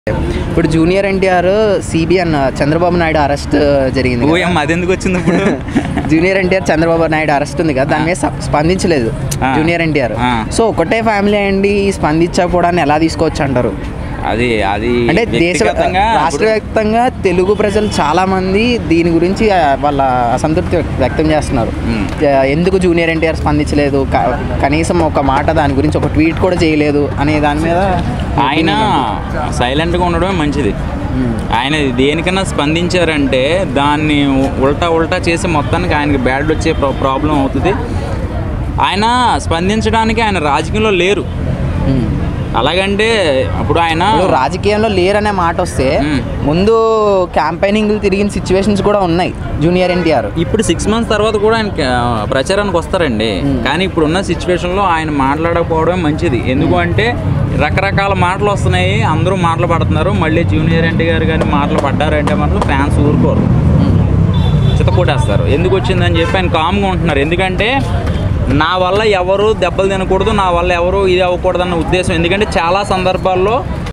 ఇప్పుడు junior NTR CBN Chandrababu Naidu arrest జరిగింది కదా. ఓఎం అది ఎందుకు వచ్చింది ఇప్పుడు జూనియర్ ఎన్టీఆర్ చంద్రబాబు నాయుడు అరెస్ట్ ఉంది కదా దాని మీద స- స్పందించలేదు ఆ. జూనియర్ ఎన్టీఆర్ ఆ. సో ఒకటే ఫ్యామిలీ అండి స్పందించకపోవడాన్ని ఎలా తీసుకోవచ్చు అంటారు అది అది అంటే దేశ వ్యక్తిగతంగా రాష్ట్ర ఇప్పుడు- వ్యాప్తంగా తెలుగు ప్రజలు చాలా మంది దీని గురించి ఆ, వాళ్ళ అసంతృప్తి వ్యక్- వ్యక్తం చేస్తున్నారు మ్మ్. ఆ, ఎందుకు జూనియర్ ఎన్టీఆర్ స్పందించలేదు క- కనీసం ఒక మాట దాని గురించి ఒక ట్వీట్ కూడా చేయలేదు అనే దాని మీద ఆయన సైలెంట్గా ఉండడమే మంచిది మ్మ్. ఆయన దేనికన్నా స్పందించారంటే దాన్ని ఉ- ఉల్టా ఉల్టా చేసి మొత్తానికి ఆయనకి బ్యాడ్ వచ్చే ప్రా- ప్రాబ్లం అవుతుంది ఆయన స్పందించడానికి ఆయన రాజకీయంలో లేరు మ్మ్. అలాగంటే అప్పుడు ఆయన ఇప్పుడు రాజకీయంలో లేరనే మాట వస్తే మ్మ్. ముందు క్యాంపెయినింగ్ తిరిగిన సిచ్యువేషన్స్ కూడా ఉన్నాయి జూనియర్ ఎన్టీఆర్ ఇప్పుడు సిక్స్ మంత్స్ తర్వాత కూడా ఆయన క- ప్రచారానికి వస్తారండి మ్మ్. కానీ ఇప్పుడున్న సిచ్యువేషన్లో ఆయన మాట్లాడకపోవడమే మంచిది ఎందుకు అంటే రకరకాల మాటలు వస్తున్నాయి అందరూ మాటలు పడుతున్నారు మళ్ళీ జూనియర్ ఎన్టీ గారు కానీ మాటలు పడ్డారంటే మాత్రం ఫ్యాన్స్ ఊరుకోరు చిత్తకొట్టేస్తారు ఎందుకు వచ్చిందని చెప్పి ఆయన కామ్గా ఉంటున్నారు ఎందుకంటే నా వల్ల ఎవరు దెబ్బలు తినకూడదు నా వల్ల ఎవరు ఇది అవ్వకూడదు అన్న ఉద్దేశం ఎందుకంటే చాలా సందర్భాల్లో